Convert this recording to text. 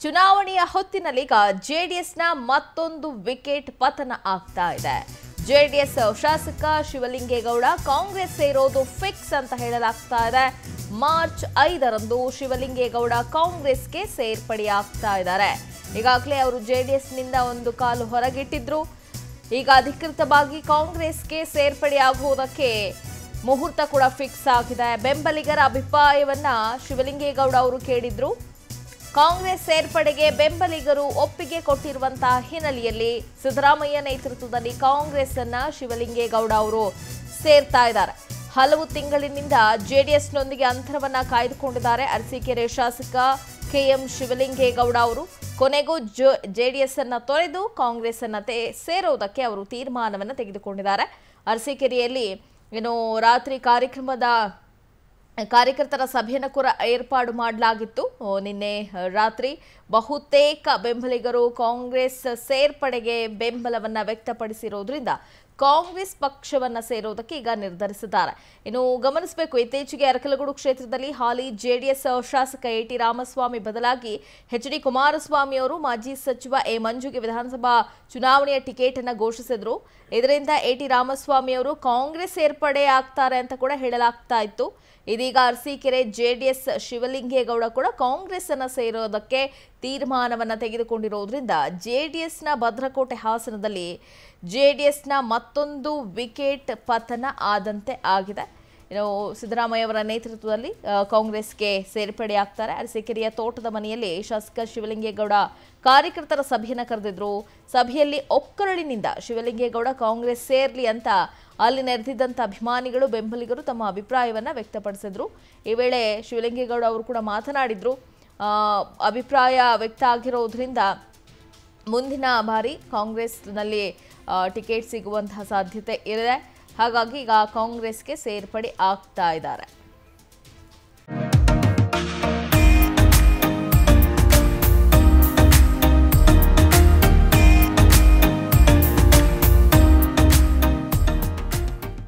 ಚುನಾವಣೆಯ ಹೊತ್ತಿನಲ್ಲಿ ಈಗ ಜೆಡಿಎಸ್ನ ಮತ್ತೊಂದು ವಿಕೆಟ್ ಪತನ ಆಗ್ತಾ ಇದೆ ಜೆಡಿಎಸ್ ಶಾಸಕ ಶಿವಲಿಂಗೇಗೌಡ ಕಾಂಗ್ರೆಸ್ ಸೇರೋದು ಫಿಕ್ಸ್ ಅಂತ ಹೇಳಲಾಗ್ತಾ ಇದೆ ಮಾರ್ಚ್ ಐದರಂದು ಶಿವಲಿಂಗೇಗೌಡ ಕಾಂಗ್ರೆಸ್ಗೆ ಸೇರ್ಪಡೆಯಾಗ್ತಾ ಇದ್ದಾರೆ ಈಗಾಗಲೇ ಅವರು ಜೆಡಿಎಸ್ನಿಂದ ಒಂದು ಕಾಲು ಹೊರಗಿಟ್ಟಿದ್ರು ಈಗ ಅಧಿಕೃತವಾಗಿ ಕಾಂಗ್ರೆಸ್ಗೆ ಸೇರ್ಪಡೆಯಾಗುವುದಕ್ಕೆ ಮುಹೂರ್ತ ಕೂಡ ಫಿಕ್ಸ್ ಆಗಿದೆ ಬೆಂಬಲಿಗರ ಅಭಿಪ್ರಾಯವನ್ನ ಶಿವಲಿಂಗೇಗೌಡ ಅವರು ಕೇಳಿದ್ರು ಕಾಂಗ್ರೆಸ್ ಸೇರ್ಪಡೆಗೆ ಬೆಂಬಲಿಗರು ಒಪ್ಪಿಗೆ ಕೊಟ್ಟಿರುವಂತಹ ಹಿನ್ನೆಲೆಯಲ್ಲಿ ಸಿದ್ದರಾಮಯ್ಯ ನೇತೃತ್ವದಲ್ಲಿ ಕಾಂಗ್ರೆಸ್ ಅನ್ನ ಶಿವಲಿಂಗೇಗೌಡ ಅವರು ಸೇರ್ತಾ ಇದ್ದಾರೆ ಹಲವು ತಿಂಗಳಿನಿಂದ ಜೆಡಿಎಸ್ನೊಂದಿಗೆ ಅಂತರವನ್ನ ಕಾಯ್ದುಕೊಂಡಿದ್ದಾರೆ ಅರಸೀಕೆರೆ ಶಾಸಕ ಕೆಎಂ ಶಿವಲಿಂಗೇಗೌಡ ಅವರು ಕೊನೆಗೂ ಜೆಡಿಎಸ್ ಅನ್ನ ತೊರೆದು ಕಾಂಗ್ರೆಸ್ ಅನ್ನ ತೇ- ಸೇರೋದಕ್ಕೆ ಅವರು ತೀರ್ಮಾನವನ್ನು ತೆಗೆದುಕೊಂಡಿದ್ದಾರೆ ಅರಸೀಕೆರೆಯಲ್ಲಿ ಏನು ರಾತ್ರಿ ಕಾರ್ಯಕ್ರಮದ ಕಾರ್ಯಕರ್ತರ ಸಭೆಯನ್ನು ಕೂಡ ಏರ್ಪಾಡು ಮಾಡಲಾಗಿತ್ತು ಓ, ನಿನ್ನೆ ರಾತ್ರಿ ಬಹುತೇಕ ಬೆಂಬಲಿಗರು ಕಾಂಗ್ರೆಸ್ ಸೇರ್ಪಡೆಗೆ ಬೆಂಬಲವನ್ನ ವ್ಯಕ್ತಪಡಿಸಿರೋದ್ರಿಂದ ಕಾಂಗ್ರೆಸ್ ಪಕ್ಷವನ್ನ ಸೇರೋದಕ್ಕೆ ಈಗ ನಿರ್ಧರಿಸಿದ್ದಾರೆ ಇನ್ನು ಗಮನಿಸಬೇಕು ಇತ್ತೀಚೆಗೆ ಅರಕಲಗೂಡು ಕ್ಷೇತ್ರದಲ್ಲಿ ಹಾಲಿ ಜೆಡಿಎಸ್ ಶಾಸಕ ಎ ಟಿ ರಾಮಸ್ವಾಮಿ ಬದಲಾಗಿ ಎಚ್ ಡಿ ಕುಮಾರಸ್ವಾಮಿ ಅವರು ಮಾಜಿ ಸಚಿವ ಎ ಮಂಜುಗೆ ವಿಧಾನಸಭಾ ಚುನಾವಣೆಯ ಟಿಕೆಟ್ ಅನ್ನ ಘೋಷಿಸಿದ್ರು ಇದರಿಂದ ಎ ಟಿ ರಾಮಸ್ವಾಮಿ ಅವರು ಕಾಂಗ್ರೆಸ್ ಸೇರ್ಪಡೆ ಆಗ್ತಾರೆ ಅಂತ ಕೂಡ ಹೇಳಲಾಗ್ತಾ ಇತ್ತು ಇದೀಗ ಅರಸೀಕೆರೆ ಜೆಡಿಎಸ್ ಶಿವಲಿಂಗೇಗೌಡ ಕೂಡ ಕಾಂಗ್ರೆಸ್ ಅನ್ನ ಸೇರೋದಕ್ಕೆ ತೀರ್ಮಾನವನ್ನ ತೆಗೆದುಕೊಂಡಿರೋದ್ರಿಂದ ಜೆಡಿಎಸ್ನ ಭದ್ರಕೋಟೆ ಹಾಸನದಲ್ಲಿ ಜೆಡಿಎಸ್ನ ಮತ್ತೊಂದು ವಿಕೆಟ್ ಪತನ ಆದಂತೆ ಆಗಿದೆ ಇನ್ನು ಸಿದ್ದರಾಮಯ್ಯ ಅವರ ನೇತೃತ್ವದಲ್ಲಿ ಆ, ಕಾಂಗ್ರೆಸ್ಗೆ ಸೇರ್ಪಡೆಯಾಗ್ತಾರೆ ಅರಸೀಕೆರೆಯ ತೋಟದ ಮನೆಯಲ್ಲಿ ಶಾಸಕ ಶಿವಲಿಂಗೇಗೌಡ ಕಾರ್ಯಕರ್ತರ ಸಭೆಯನ್ನು ಕರೆದಿದ್ರು ಸಭೆಯಲ್ಲಿ ಒಕ್ಕರಳಿನಿಂದ ಶಿವಲಿಂಗೇಗೌಡ ಕಾಂಗ್ರೆಸ್ ಸೇರ್ಲಿ ಅಂತ ಅಲ್ಲಿ ನೆರೆದಿದ್ದಂಥ ಅಭಿಮಾನಿಗಳು ಬೆಂಬಲಿಗರು ತಮ್ಮ ಅಭಿಪ್ರಾಯವನ್ನ ವ್ಯಕ್ತಪಡಿಸಿದ್ರು ಈ ವೇಳೆ ಶಿವಲಿಂಗೇಗೌಡ ಅವರು ಕೂಡ ಮಾತನಾಡಿದ್ರು ಆ, ಅಭಿಪ್ರಾಯ ವ್ಯಕ್ತ ಆಗಿರೋದ್ರಿಂದ ಮುಂದಿನ ಬಾರಿ ಕಾಂಗ್ರೆಸ್ನಲ್ಲಿ ಆ, ಟಿಕೆಟ್ ಸಿಗುವಂತಹ ಸಾಧ್ಯತೆ ಇದೆ ಹಾಗಾಗಿ ಈಗ ಕಾಂಗ್ರೆಸ್ಗೆ ಸೇರ್ಪಡೆ ಆಗ್ತಾ ಇದ್ದಾರೆ